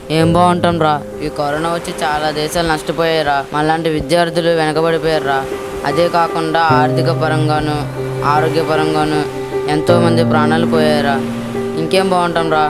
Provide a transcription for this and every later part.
ఏం బాగుంటాం రా ఈ కరోనా వచ్చి చాలా దేశాలు నష్టపోయారా మళ్ళాంటి విద్యార్థులు వెనకబడిపోయారా అదే కాకుండా ఆర్థిక పరంగాను ఆరోగ్యపరంగాను ఎంతో మంది ప్రాణాలు పోయారా ఇంకేం బాగుంటాం రా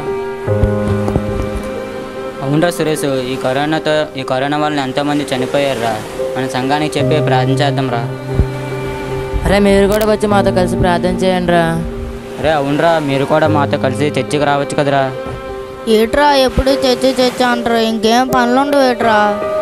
అవునరా సురేష్ ఈ కరోనాతో ఈ కరోనా వలన ఎంతోమంది చనిపోయారురా మన సంఘానికి చెప్పి ప్రార్థన చేద్దాంరా అరే మీరు కూడా వచ్చి మాతో కలిసి ప్రార్థన చేయండి రా అరే అవునరా మీరు కూడా మాతో కలిసి చర్చికి రావచ్చు కదరా ఏట్రా ఎప్పుడు చర్చి చర్చి అంటారు ఇంకేం పనులు ఉండవు ఏట్రా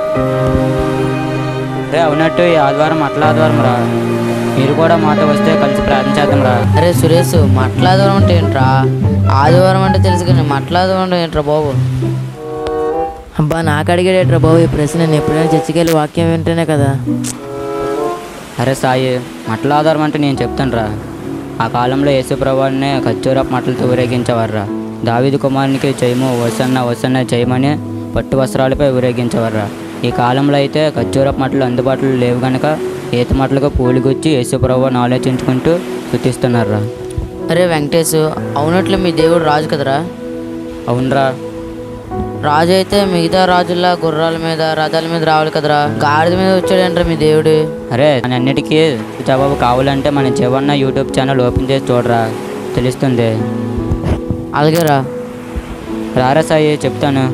అరే అవునట్టు ఈ ఆదివారం అట్లా ఆదివారం రా మీరు కూడా మాతో వస్తే కలిసి ప్రార్థన చేద్దాంరా అరే సురేష్ మట్లాదవరం అంటే ఏంట్రా ఆదివారం అంటే తెలుసు కానీ మట్లాదవరం అంటే ఏంట్రా బాబు అబ్బా నాకు అడిగాడేట్రా బాబు ఈ ప్రశ్న నేను ఎప్పుడైనా చర్చికి వెళ్ళి వాక్యం వింటేనే కదా అరే సాయి మట్ల ఆధారం అంటే నేను చెప్తానురా ఆ కాలంలో యేసు ప్రభువాన్ని ఖర్జూరపు మట్టలతో ఊరేగించేవారురా దావీదు కుమారునికి జయము వసన్న వసన్న జయమని పట్టు వస్త్రాలపై ఊరేగించేవారురా ఈ కాలంలో అయితే ఖర్జూరపు మట్టలు అందుబాటులో లేవు కనుక ఈత మట్టలకు పూలు గుచ్చి యేసు ప్రభువాన్ని ఆలోచించుకుంటూ శుతిస్తున్నారురా అరే వెంకటేష్ అవునట్లు మీ దేవుడు రాజు కదరా అవునరా రాజు అయితే మిగతా రాజుల్లా గుర్రాల మీద రథాల మీద రావాలి కదరా గాడిద మీద వచ్చాడంటారా మీ దేవుడు అరే అన్నిటికీ జవాబు కావాలంటే మన జీవన్న యూట్యూబ్ ఛానల్ ఓపెన్ చేసి చూడరా తెలుస్తుంది అలాగేరా రారా సాయి చెప్తాను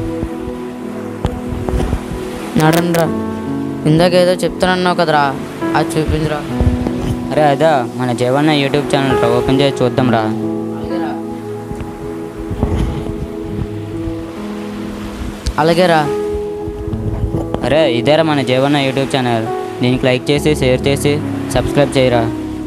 నడంరా ఇందాకేదో చెప్తానన్నావు కదరా అది చూపించరా అరే అదా మన జీవన్న యూట్యూబ్ ఛానల్ రా ఓపెన్ చేసి చూద్దాం రా అలాగేరా అరే ఇదేరా మన జీవన్న యూట్యూబ్ ఛానల్ దీనికి లైక్ చేసి షేర్ చేసి సబ్స్క్రైబ్ చేయరా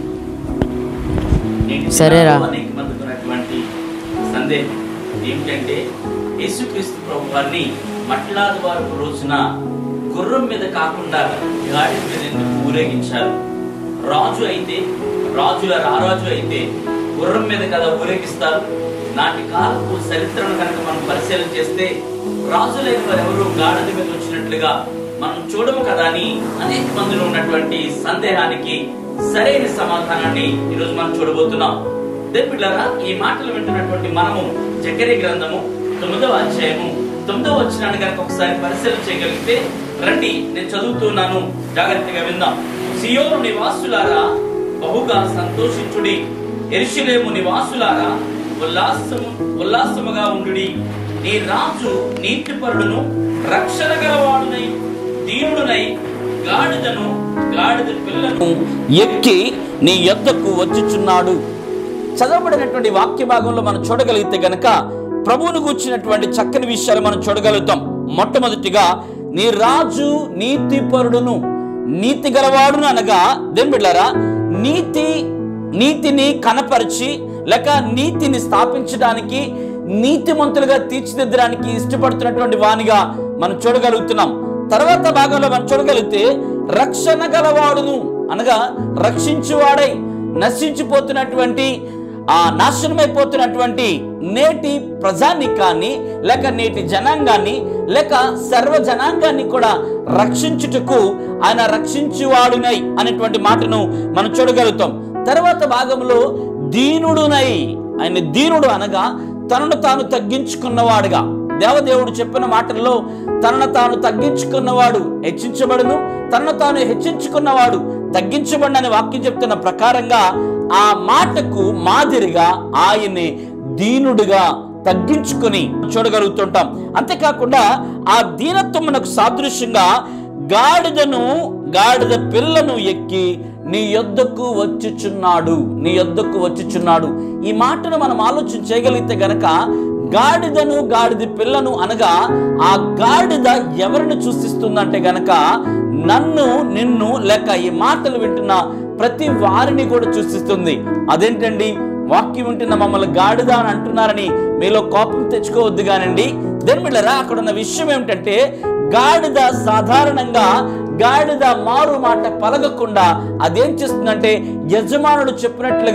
సరేరా. అనేకమందుకున్నటువంటి సందేహం ఏమిటంటే యేసుక్రీస్తు ప్రభు వారిని మట్లాది వారు రోజున గుర్రం మీద కాకుండా గాడి మీద ఎందుకు ఊరేగించారు రాజు అయితే రాజుల రారాజు అయితే గుర్రం మీద కదా ఊరేగిస్తారు నాటి కాలపు చరిత్రను కనుక మనం పరిశీలన చేస్తే రాజులైన వారు ఎవరు గాడిద మీద వచ్చినట్లుగా మనం చూడము కదా అని అనేక మందిలో ఉన్నటువంటి సందేహానికి సరైన సమాధానాన్ని ఈరోజు మనం చూడబోతున్నాం దేవుళ్ళారా ఈ మాటలు వింటున్నటువంటి మనము జకరి గ్రంథము తొమ్మిదవ అధ్యాయము తొమ్మిదవ వచ్చినాన్ని కనుక ఒకసారి పరిశీలన చేయగలిగితే రండి నేను చదువుతున్నాను జాగ్రత్తగా విందాం సియోను నివాసులారా బహుగా సంతోషించుడి ఎరుషులేము నివాసులారా ఉల్లాసము ఉల్లాసముగా ఉండుడి నీ రాజు నీతిపరుడును రక్షణ గలవాడునై దీనుడునై గాడిదను గాడిద పిల్లను ఎక్కి నీ యొద్దకు వచ్చుచున్నాడు చదవబడినటువంటి వాక్య భాగంలో మనం చూడగలిగితే గనక ప్రభువును కూర్చున్నటువంటి చక్కని విషయాలు మనం చూడగలుగుతాం మొట్టమొదటిగా నీ రాజు నీతిపరుడును నీతి గలవాడును అనగా దేని బిడ్డారా నీతి నీతిని కనపరిచి లేక నీతిని స్థాపించడానికి నీతిమంతులుగా తీర్చిదిద్దడానికి ఇష్టపడుతున్నటువంటి వానిగా మనం చూడగలుగుతున్నాం తర్వాత భాగంలో మనం చూడగలిగితే రక్షణ గలవాడును అనగా రక్షించువాడై నశించిపోతున్నటువంటి ఆ నాశనమైపోతున్నటువంటి నేటి ప్రజానికాన్ని లేక నేటి జనాంగాన్ని లేక సర్వ జనాంగాన్ని కూడా రక్షించుటకు ఆయన రక్షించువాడునై అనేటువంటి మాటను మనం చూడగలుగుతాం తర్వాత భాగంలో దీనుడునై ఆయన దీనుడు అనగా తనను తాను తగ్గించుకున్నవాడుగా దేవదేవుడు చెప్పిన మాటల్లో తనను తాను తగ్గించుకున్నవాడు హెచ్చించబడును తనను తాను హెచ్చించుకున్నవాడు తగ్గించబడినని వాక్యం చెప్తున్న ప్రకారంగా ఆ మాటకు మాదిరిగా ఆయన్ని దీనుడుగా తగ్గించుకొని చూడగలుగుతుంటాం అంతేకాకుండా ఆ దీనత్వమునకు సాదృశ్యంగా గాడిదను గాడిద పిల్లను ఎక్కి నీ యొద్దకు వచ్చుచున్నాడు నీ యొద్దకు వచ్చుచున్నాడు ఈ మాటను మనం ఆలోచన చేయగలిగితే గనక గాడిదను గాడిద పిల్లను అనగా ఆ గాడిద ఎవరిని సూచిస్తుందంటే గనక నన్ను నిన్ను లేక ఈ మాటలు వింటున్న ప్రతి వారిని కూడా సూచిస్తుంది అదేంటండి వాక్యం వింటున్న మమ్మల్ని గాడిద అని అంటున్నారని మీలో కోపం తెచ్చుకోవద్దు కానండి దెన్మిళ్ళరా అక్కడ ఉన్న విషయం ఏమిటంటే గాడిద సాధారణంగా గాడిద మారు మాట పలగకుండా అదేం చేస్తుందంటే యజమానుడు చెప్పినట్లుగా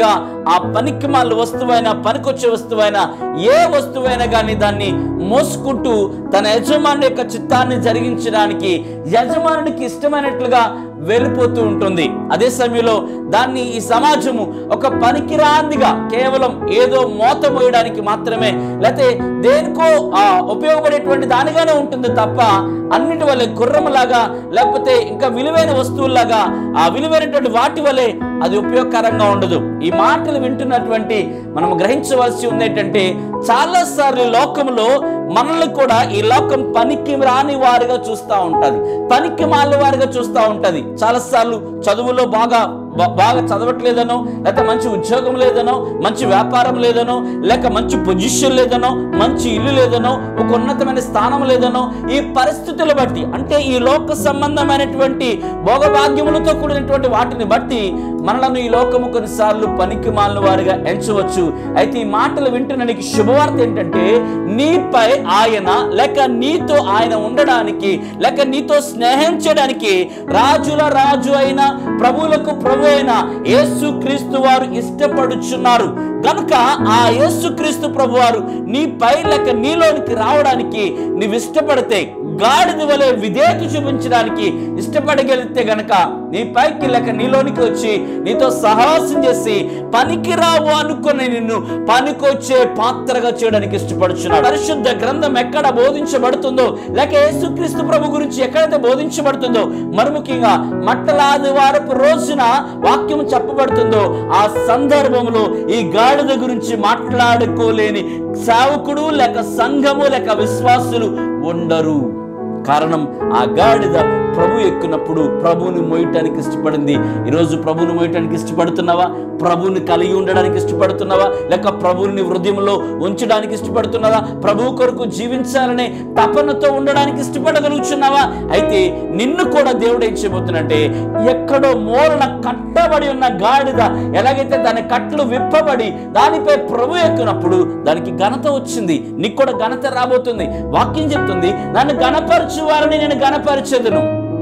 ఆ పనికి మాల వస్తువైనా పనికొచ్చే వస్తువైనా ఏ వస్తువైనా కానీ దాన్ని మోసుకుంటూ తన యజమాని యొక్క చిత్తాన్ని జరిగించడానికి యజమానునికి ఇష్టమైనట్లుగా వెళ్ళిపోతూ ఉంటుంది అదే సమయంలో దాన్ని ఈ సమాజము ఒక పనికిరాందిగా కేవలం ఏదో మోత మోయడానికి మాత్రమే లేకపోతే దేనికో ఆ, ఉపయోగపడేటువంటి దానిగానే ఉంటుంది తప్ప అన్నిటి వల్లే గుర్రములాగా లేకపోతే ఇంకా విలువైన వస్తువుల్లాగా ఆ విలువైనటువంటి వాటి వల్లే అది ఉపయోగకరంగా ఉండదు ఈ మాటలు వింటున్నటువంటి మనం గ్రహించవలసి ఉంది ఏంటంటే చాలా సార్లు లోకంలో మనల్ని కూడా ఈ లోకం పనికి రాని వారిగా చూస్తూ ఉంటది పనికి మాలిన వారిగా చూస్తూ ఉంటది చాలా సార్లు చదువులో బాగా బా- బాగా చదవట్లేదనో లేకపోతే మంచి ఉద్యోగం లేదనో మంచి వ్యాపారం లేదనో లేక మంచి పొజిషన్ లేదనో మంచి ఇల్లు లేదనో ఒక ఉన్నతమైన స్థానం లేదనో ఈ పరిస్థితులు బట్టి అంటే ఈ లోక సంబంధమైనటువంటి భోగభాగ్యములతో కూడినటువంటి వాటిని బట్టి మనలను ఈ లోకము కొన్నిసార్లు పనికి మాలిన వారిగా ఎంచవచ్చు అయితే ఈ మాటలు వింటున్న నీకు శుభవార్త ఏంటంటే నీపై ఆయన లేక నీతో ఆయన ఉండడానికి లేక నీతో స్నేహం చేయడానికి రాజుల రాజు అయిన ప్రభువులకు ప్రభు అయిన యేసు క్రీస్తు వారు ఇష్టపడుచున్నారు గనుక ఆ యేసు క్రీస్తు ప్రభు వారు నీపై లేక నీలోనికి రావడానికి నీవు ఇష్టపడితే గాడిద వలె విధేయత చూపించడానికి ఇష్టపడగలిగితే గనక నీ పైకి లేక నీలోనికి వచ్చి నీతో సహవాసం చేసి పనికిరావు అనుకుని నిన్ను పనికొచ్చే పాత్రగా చేయడానికి ఇష్టపడుచున్నాడు పరిశుద్ధ గ్రంథం ఎక్కడ బోధించబడుతుందో లేక యేసుక్రీస్తు ప్రభు గురించి ఎక్కడైతే బోధించబడుతుందో మరి ముఖ్యంగా మట్టలాది వారపు రోజున వాక్యం చెప్పబడుతుందో ఆ సందర్భంలో ఈ గాడిద గురించి మాట్లాడుకోలేని సేవకుడు లేక సంఘము లేక విశ్వాసులు ఉండరు కారణం ఆ గాడిద ప్రభు ఎక్కినప్పుడు ప్రభువుని మోయటానికి ఇష్టపడింది ఈరోజు ప్రభువుని మోయటానికి ఇష్టపడుతున్నావా ప్రభువుని కలిగి ఉండడానికి ఇష్టపడుతున్నావా లేక ప్రభువుని హృదయంలో ఉంచడానికి ఇష్టపడుతున్నావా ప్రభువు కొరకు జీవించాలనే తపనతో ఉండడానికి ఇష్టపడగలుగుతున్నావా అయితే నిన్ను కూడా దేవుడు ఏం చేయబోతున్నంటే ఎక్కడో మూలన కట్టబడి ఉన్న గాడిద ఎలాగైతే దాని కట్లు విప్పబడి దానిపై ప్రభు ఎక్కినప్పుడు దానికి ఘనత వచ్చింది నీకు కూడా ఘనత రాబోతుంది వాక్యం చెప్తుంది నన్ను గణపరచు వారిని నేను గణపరిచేదను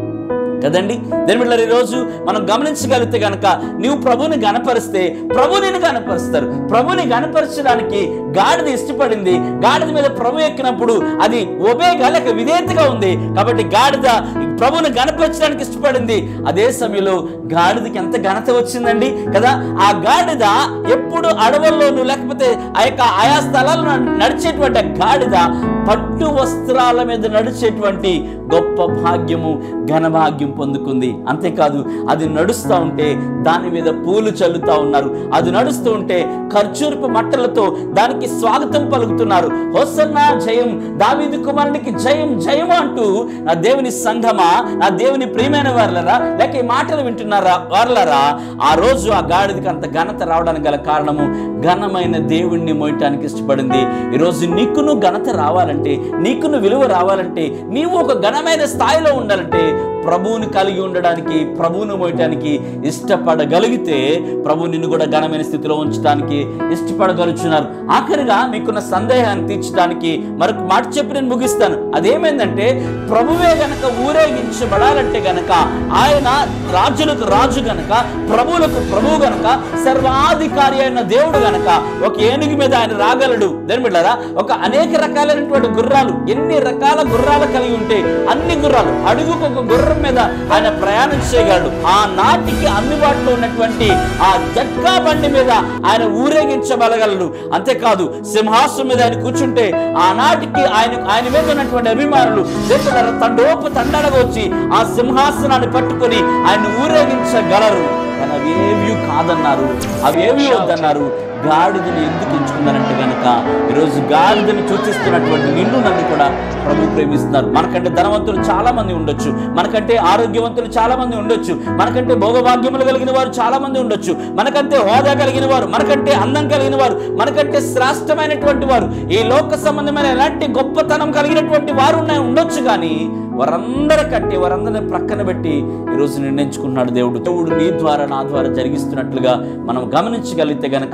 కదండి దేని బిడ్డలారా, ఈ రోజు మనం గమనించగలిగితే గనక నీవు ప్రభుని గనపరిస్తే ప్రభు నిన్ను గనపరుస్తారు ప్రభుని గనపరచడానికి గాడిద ఇష్టపడింది గాడిద మీద ప్రభు ఎక్కినప్పుడు అది ఒబేగా లేక విధేయతగా ఉంది కాబట్టి గాడిద ప్రభుని గనపరచడానికి ఇష్టపడింది అదే సమయంలో గాడిదకి ఎంత ఘనత వచ్చిందండి కదా ఆ గాడిద ఎప్పుడు అడవుల్లోనూ లేకపోతే ఆ యొక్క ఆయా స్థలాల్లో నడిచేటువంటి ఆ గాడిద పట్టు వస్త్రాల మీద నడిచేటువంటి గొప్ప భాగ్యము ఘనభాగ్యం పొందుకుంది అంతేకాదు అది నడుస్తూ ఉంటే దాని మీద పూలు చల్లుతా ఉన్నారు అది నడుస్తూ ఉంటే ఖర్చూరపు మట్టలతో దానికి స్వాగతం పలుకుతున్నారు హోసన్న జయం దావీదు కుమారునికి జయం జయం అంటూ నా దేవుని సంఘమా నా దేవుని ప్రియమైన వారులరా లేక ఈ మాటలు వింటున్నారా వారులరా ఆ రోజు ఆ గాడిదకి అంత ఘనత రావడానికి గల కారణము ఘనమైన దేవుణ్ణి మోయటానికి ఇష్టపడింది ఈరోజు నీకును ఘనత రావాలంటే నీకును విలువ రావాలంటే నీవు ఒక ఘనమైన స్థాయిలో ఉండాలంటే ప్రభువుని కలిగి ఉండడానికి ప్రభువును మోయటానికి ఇష్టపడగలిగితే ప్రభు నిన్ను కూడా ఘనమైన స్థితిలో ఉంచడానికి ఇష్టపడగలుగుతున్నారు ఆఖరిగా మీకున్న సందేహాన్ని తీర్చడానికి మరొక మాట చెప్పి నేను ముగిస్తాను అదేమైందంటే ప్రభువే గనక ఊరేగించబడాలంటే గనక ఆయన రాజులకు రాజు గనక ప్రభువులకు ప్రభువు గనక సర్వాధికారి అయిన దేవుడు గనక ఒక ఏనుగు మీద ఆయన రాగలడు దేని బిడ్డారా ఒక అనేక రకాలైనటువంటి గుర్రాలు ఎన్ని రకాల గుర్రాలు కలిగి ఉంటే అన్ని గుర్రాలు అడుగుకు ఒక గుర్రం మీద ఆయన ప్రయాణం చేయగలడు ఆ నాటికి అందుబాటులో ఉన్నటువంటి ఆ జట్కా బండి మీద ఆయన ఊరేగించబలగలడు అంతేకాదు సింహాసనం మీద ఆయన కూర్చుంటే ఆనాటికి ఆయన ఆయన మీద ఉన్నటువంటి అభిమానులు దేవుడు తండోపు తండనగా వచ్చి ఆ సింహాసనాన్ని పట్టుకొని ఆయన ఊరేగించగలరు కానీ అవి ఏవి కాదన్నారు అవి ఏవి వద్దన్నారు గాడిదని ఎందుకు ఎంచుకున్నారంటే కనుక ఈరోజు గాడిదని సూచిస్తున్నటువంటి నిన్ను నన్ను కూడా ప్రభు ప్రేమిస్తున్నారు మనకంటే ధనవంతులు చాలా మంది ఉండొచ్చు మనకంటే ఆరోగ్యవంతులు చాలా మంది ఉండొచ్చు మనకంటే భోగభాగ్యములు కలిగిన వారు చాలా మంది ఉండొచ్చు మనకంటే హోదా కలిగిన వారు మనకంటే అందం కలిగిన వారు మనకంటే శ్రేష్టమైనటువంటి వారు ఈ లోక సంబంధమైన ఎలాంటి గొప్పతనం కలిగినటువంటి వారు ఉన్న ఉండొచ్చు కానీ వారందరికంటే వారందరిని ప్రక్కన పెట్టి ఈరోజు నిర్ణయించుకున్నాడు దేవుడు దేవుడు నీ ద్వారా నా ద్వారా జరిగిస్తున్నట్లుగా మనం గమనించగలిగితే గనక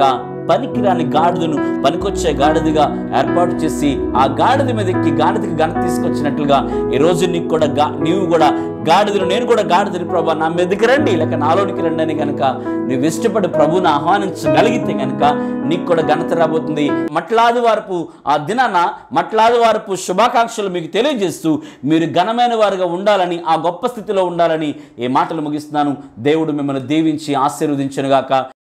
పనికిరాని గాడిదను పనికొచ్చే గాడిదగా ఏర్పాటు చేసి ఆ గాడిద మీద ఎక్కి గాడిదకి ఘనత తీసుకొచ్చినట్లుగా ఈ రోజు నీకు కూడా గా నీవు కూడా గాడిదను నేను కూడా గాడిదని ప్రభా నా మీదకి రండి లేక నాలోనికి రండి అని కనుక నువ్వు ఇష్టపడి ప్రభువుని ఆహ్వానించగలిగితే కనుక నీకు కూడా ఘనత రాబోతుంది మట్లాది వారపు ఆ దినాన మట్లాది వారపు శుభాకాంక్షలు మీకు తెలియజేస్తూ మీరు ఘనమైన వారుగా ఉండాలని ఆ గొప్ప స్థితిలో ఉండాలని ఈ మాటలు ముగిస్తున్నాను దేవుడు మిమ్మల్ని దీవించి ఆశీర్వదించనుగాక